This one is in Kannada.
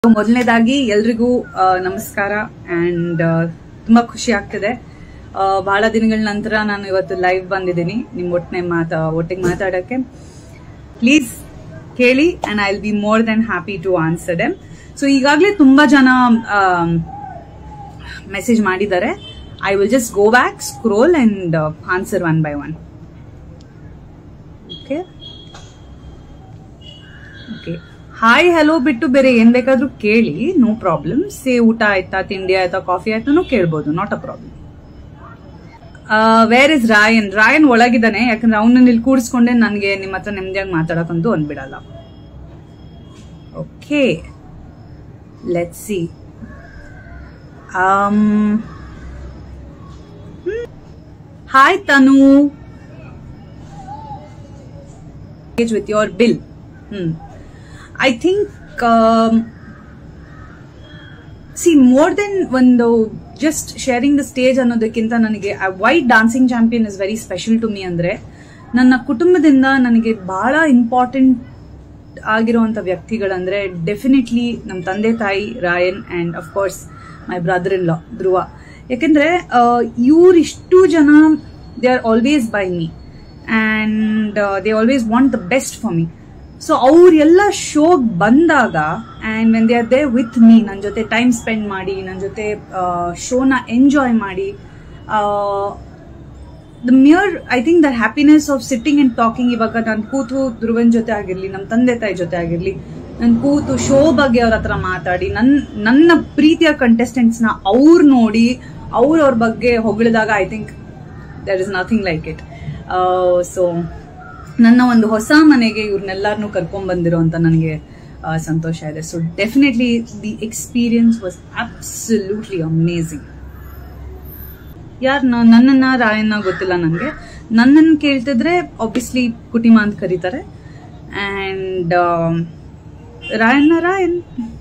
ಮೊದಲನೇದಾಗಿ ಎಲ್ರಿಗೂ ಆ, ನಮಸ್ಕಾರ ಅಂಡ್ ತುಂಬಾ ಖುಷಿ ಆಗ್ತಿದೆ ಆ, ಬಹಳ ದಿನಗಳ ನಂತರ ನಾನು ಇವತ್ತು ಲೈವ್ ಬಂದಿದ್ದೀನಿ ನಿಮ್ ಒಟ್ಟಿಗೆ ಮಾತಾ ಒಟ್ಟಿಗೆ ಮಾತಾಡಕ್ಕೆ ಪ್ಲೀಸ್ ಕೇಳಿ and I will be more then happy to answer them so ಈಗಾಗಲೇ ತುಂಬಾ ಜನ ಮೆಸೇಜ್ ಮಾಡಿದ್ದಾರೆ I will just go back scroll and answer one by one okay okay hi hello ಬಿಟ್ಟು ಬೇರೆ ಏನ್ ಬೇಕಾದ್ರೂ ಕೇಳಿ ನೋ ಪ್ರಾಬ್ಲಮ್ ಸೇ ಊಟ ಆಯ್ತಾ ತಿಂಡಿ ಆಯ್ತಾ ಕಾಫಿ ಆಯ್ತಾನು ಕೇಳ್ಬೋದು not a problem where is Ryan Ryan ಒಳಗಿದ್ದಾನೆ ಯಾಕಂದ್ರೆ ಅವನನ್ನ ಇಲ್ಲಿ ಕೂಡಿಸ್ಕೊಂಡೆ ನನಗೆ ನಿಮ್ಮ ಹತ್ರ ನೆಮ್ಮದಿಯಾಗಿ ಮಾತಾಡಕ್ಕಂತೂ ಅಂದ್ಬಿಡಲ್ಲ okay let see hi Tanu with your bill. Hmm. I think, um, see, more than ಒಂದು ಜಸ್ಟ್ ಶೇರಿಂಗ್ ದ ಸ್ಟೇಜ್ ಅನ್ನೋದಕ್ಕಿಂತ ನನಗೆ white dancing champion is very special to me ಅಂದ್ರೆ ನನ್ನ ಕುಟುಂಬದಿಂದ ನನಗೆ ಬಹಳ ಇಂಪಾರ್ಟೆಂಟ್ ಆಗಿರುವಂತ ವ್ಯಕ್ತಿಗಳಂದ್ರೆ ಡೆಫಿನೆಟ್ಲಿ ನಮ್ಮ ತಂದೆ ತಾಯಿ Ryan and of course my brother in law Dhruva ಯಾಕೆಂದ್ರೆ ಇವ್ರಿಷ್ಟು ಜನ they are always by me and they always want the best for me so ಅವ್ರೆಲ್ಲ ಶೋಗ್ ಬಂದಾಗ and when they are they with me ನನ್ನ ಜೊತೆ ಟೈಮ್ ಸ್ಪೆಂಡ್ ಮಾಡಿ ನನ್ನ ಜೊತೆ ಶೋನ ಎಂಜಾಯ್ ಮಾಡಿ the mere I think the happiness of sitting and talking ಇವಾಗ ನಾನು ಕೂತು ಧ್ರುವನ್ ಜೊತೆ ಆಗಿರ್ಲಿ ನಮ್ಮ ತಂದೆ ತಾಯಿ ಜೊತೆ ಆಗಿರ್ಲಿ ನಾನು ಕೂತು ಶೋ ಬಗ್ಗೆ ಅವ್ರ ಹತ್ರ ಮಾತಾಡಿ ನನ್ನ ನನ್ನ ಪ್ರೀತಿಯ ಕಂಟೆಸ್ಟೆಂಟ್ಸ್ ನ ಅವ್ರು ನೋಡಿ ಅವ್ರ ಅವ್ರ ಬಗ್ಗೆ ಹೊಗಳಿದಾಗ I think there is nothing like it so ನನ್ನ ಒಂದು ಹೊಸ ಮನೆಗೆ ಇವ್ರನ್ನೆಲ್ಲರನ್ನೂ ಕರ್ಕೊಂಡ್ ಬಂದಿರೋ ಅಂತ ನನಗೆ ಆ, ಸಂತೋಷ ಇದೆ so definitely the experience was absolutely amazing ಯಾರು ನನ್ನನ್ನ ರಾಯನ್ನ ಗೊತ್ತಿಲ್ಲ ನನಗೆ ನನ್ನನ್ನು ಕೇಳ್ತಿದ್ರೆ ಆಬ್ವಿಯಸ್ಲಿ ಕುಟಿಮ ಅಂತ ಕರೀತಾರೆ ಅಂಡ್ ರಾಯನ್ನ ರಾಯನ್